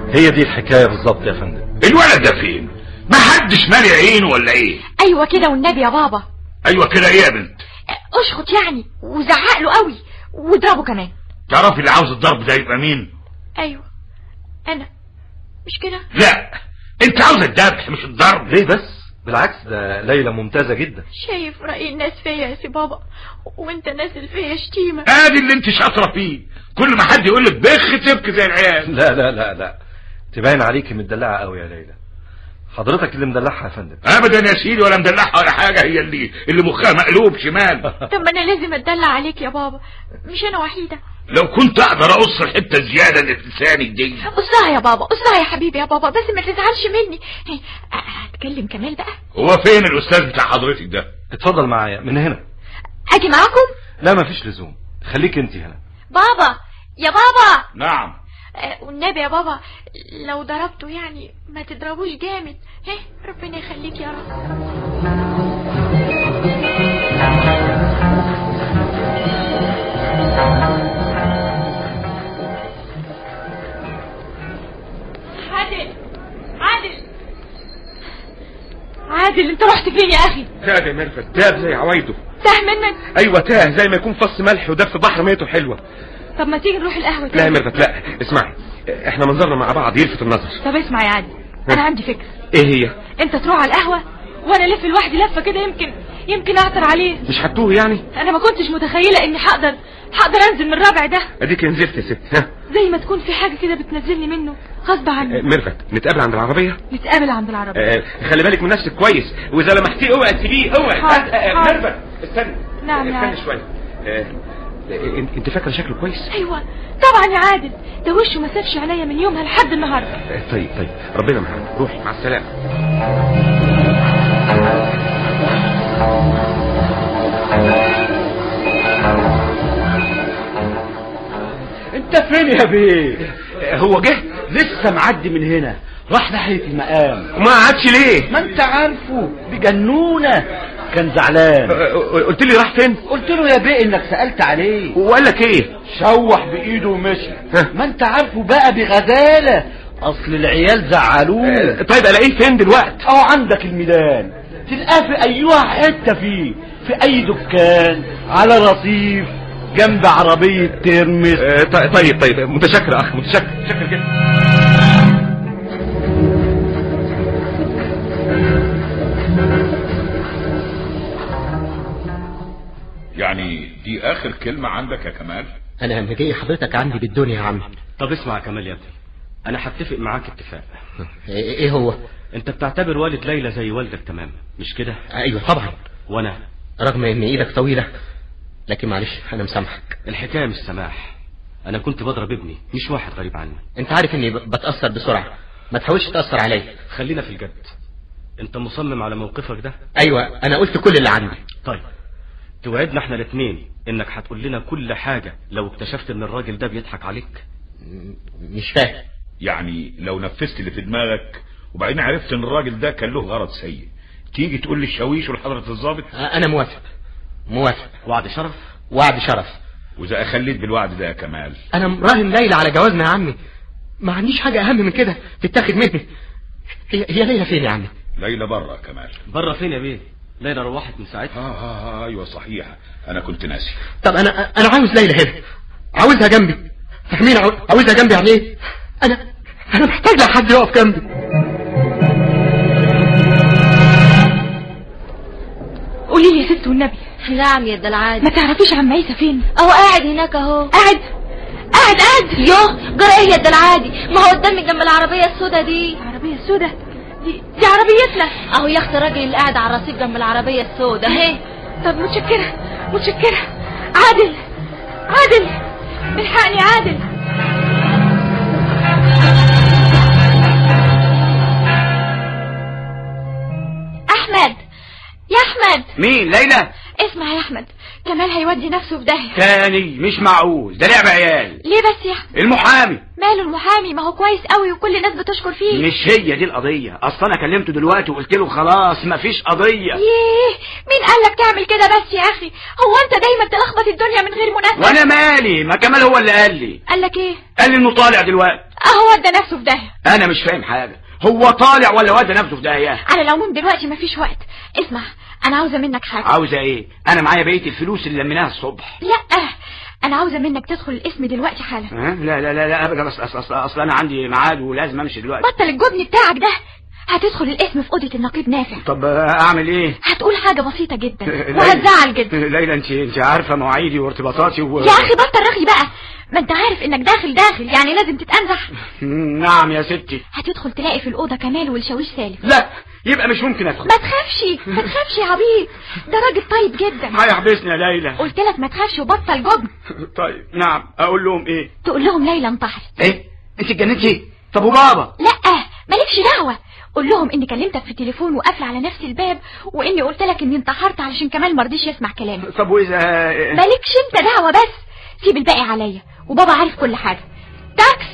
هي دي الحكاية بالظبط يا فندم الولد ده فين ما حدش مالي عينه ولا ايه ايوه كده والنبي يا بابا ايوه كده ايه يا بنت اشخط يعني وزعق له قوي واضربه كمان تعرفي اللي عاوز الضرب ده يبقى مين ايوه انا مش كده لا انت عاوز الذبح مش الضرب ليه بس بالعكس ده ليلى ممتازة جدا شايف رأي الناس فيا يا سي بابا وانت نازل فيا شتيمة ادي اللي انت شاطره فيه كل ما حد يقول لك بخ تبكي زي العيال لا لا لا لا تبين عليكي مدلعة قوي يا ليلى حضرتك اللي مدلعها يا فندم ابدا يا سيدي ولا مدلعها ولا حاجه هي اللي اللي مخها مقلوب شمال طب ما انا لازم اتدلع عليك يا بابا مش انا وحيدة لو كنت اقدر اقص الحته الزياده اللي في لسانك دي قصها يا بابا قصها يا حبيبي يا بابا بس ما تزعلش مني هي، هتكلم كمال بقى هو فين الاستاذ بتاع حضرتك ده اتفضل معايا من هنا اجي معاكم لا مفيش لزوم خليك انت هنا بابا يا بابا نعم آه، والنبي يا بابا لو ضربته يعني ما تضربوش جامد هه ربنا يخليك يا رب عادل عادل عادل انت رحت فين يا اخي تاه يا ميرفت تاه زي عوايده تاه منك ايوه تاه زي ما يكون فص ملح وده في بحر ميته حلوه طب ما تيجي نروح القهوه لا يا تاني ميرفت لا اسمعي احنا منظرنا مع بعض يلفت النظر طب اسمع يا عادل انا عندي فكره ايه هي انت تروح على القهوه وانا الف لوحدي لفه كده يمكن يمكن اعثر عليه مش هتوه يعني انا ما كنتش متخيله اني هقدر هقدر انزل من الرابع ده اديك نزلت يا ست ها زي ما تكون في حاجه كده بتنزلني منه غصب آه، عني ميرفت نتقابل عند العربيه نتقابل عند العربيه آه، خلي بالك من نفسك كويس واذا لمحتيه اوعي تسيبيه اوعي حاضر، آه، آه، حاضر. ميرفت استني نعم يا استني عادل. شويه آه، آه، انت- انت فاكره شكله كويس ايوه طبعا يا عادل ده وشه ما سابش عليا من يومها لحد النهارده آه، طيب طيب ربنا معاك روحي مع السلامه انت فين يا بيه آه، هو جه لسه معدي من هنا راح ناحية المقام وما عادش ليه ما انت عارفه دي جنونة كان زعلان آه، قلت لي راح فين قلت له يا بيه انك سألت عليه وقال لك ايه شوح بايده ومشي ها. ما انت عارفه بقى بغزالة اصل العيال آه، زعلوه طيب الاقيه فين دلوقتي اهو عندك الميدان تلقاه في ايها حتة فيه في اي دكان على رصيف جنب عربية ترمس آه، ط- طيب طيب متشكر يا اخ متشكر متشكر جدا يعني دي اخر كلمه عندك يا كمال انا جاي حضرتك عندي بالدنيا يا عم طب اسمع يا كمال يا ابني انا هتفق معاك اتفاق ايه إيه هو انت بتعتبر والد ليلى زي والدك تماما مش كده ايوه طبعا وانا رغم ان ايدك طويلة لكن معلش انا مسامحك الحكايه مش سماح انا كنت بضرب ابني مش واحد غريب عني انت عارف اني ب- بتأثر بسرعة ما تحاولش تأثر عليا خلينا في الجد انت مصمم على موقفك ده ايوه انا قلت كل اللي عندي طيب توعدنا احنا الاثنين انك هتقول لنا كل حاجة لو اكتشفت ان الراجل ده بيضحك عليك م- مش فاهم يعني لو نفذت اللي في دماغك وبعدين عرفت ان الراجل ده كان له غرض سيء تيجي تقول لي الشاويش ولحضرة الضابط انا موافق موافق وعد شرف وعد شرف واذا اخليت بالوعد ده يا كمال انا مراهن ليلى على جوازنا يا عمي ما عنديش حاجة اهم من كده تتاخد مني هي, هي ليلى فين يا عمي ليلى بره يا كمال بره فين يا بيه ليلى روحت من ساعتها ها ها ها ايوه صحيح انا كنت ناسي طب انا انا عاوز ليلى هنا عاوزها جنبي فاهمين عاو- عاوزها جنبي يعني ايه انا انا محتاج لحد يقف جنبي قولي لي يا ست والنبي نعم يا الدلعاد ما تعرفيش عم عيسى فين اهو قاعد هناك اهو قاعد قاعد قاعد يوه جرى ايه يا الدلعادي ما هو قدامي جنب العربية السودا دي العربية السوداء دي دي عربيتنا اهو يا اخت الراجل اللي قاعد على الرصيف جنب العربية السودا اهي طب متشكرة متشكرة عادل عادل الحقني عادل احمد يا احمد مين ليلى اسمع يا احمد كمال هيودي نفسه في داهية تاني مش معقول ده لعب عيال ليه بس يا احمد المحامي ماله المحامي ما هو كويس قوي وكل الناس بتشكر فيه مش هي دي القضية اصلا انا كلمته دلوقتي وقلت له خلاص مفيش قضية ييه مين قال لك تعمل كده بس يا اخي هو انت دايما تلخبط الدنيا من غير مناسبة وانا مالي ما كمال هو اللي قال لي قال لك ايه قال لي انه طالع دلوقتي اهو ودى نفسه في داهية انا مش فاهم حاجة هو طالع ولا ودى نفسه في داهية على العموم دلوقتي مفيش وقت اسمع انا عاوزة منك حاجة عاوزة ايه انا معايا بقية الفلوس اللي لميناها الصبح لا انا عاوزة منك تدخل الاسم دلوقتي حالا ها؟ لا لا لا لا ابدا اصل اصل اصل, أصل انا عندي ميعاد ولازم امشي دلوقتي بطل الجبن بتاعك ده هتدخل الاسم في اوضه النقيب نافع طب آه، اعمل ايه هتقول حاجه بسيطه جدا ليلى. وهتزعل جدا ليلى انت انت عارفه مواعيدي وارتباطاتي و... يا اخي بطل رغي بقى ما انت عارف انك داخل داخل يعني لازم تتأنزح نعم يا ستي هتدخل تلاقي في الاوضه كمال والشاويش سالم لا يبقى مش ممكن ادخل ما تخافش ما تخافش يا عبيد ده راجل طيب جدا هيحبسني يا ليلى قلت لك ما تخافش وبطل جبن طيب نعم اقول لهم ايه تقول لهم ليلى انتحرت ايه انت اتجننتي طب وبابا لا مالكش دعوه قول لهم اني كلمتك في التليفون وقافله على نفس الباب واني قلت لك اني انتحرت علشان كمال مرضيش يسمع كلامي طب واذا مالكش انت دعوه بس سيب الباقي عليا وبابا عارف كل حاجه تاكس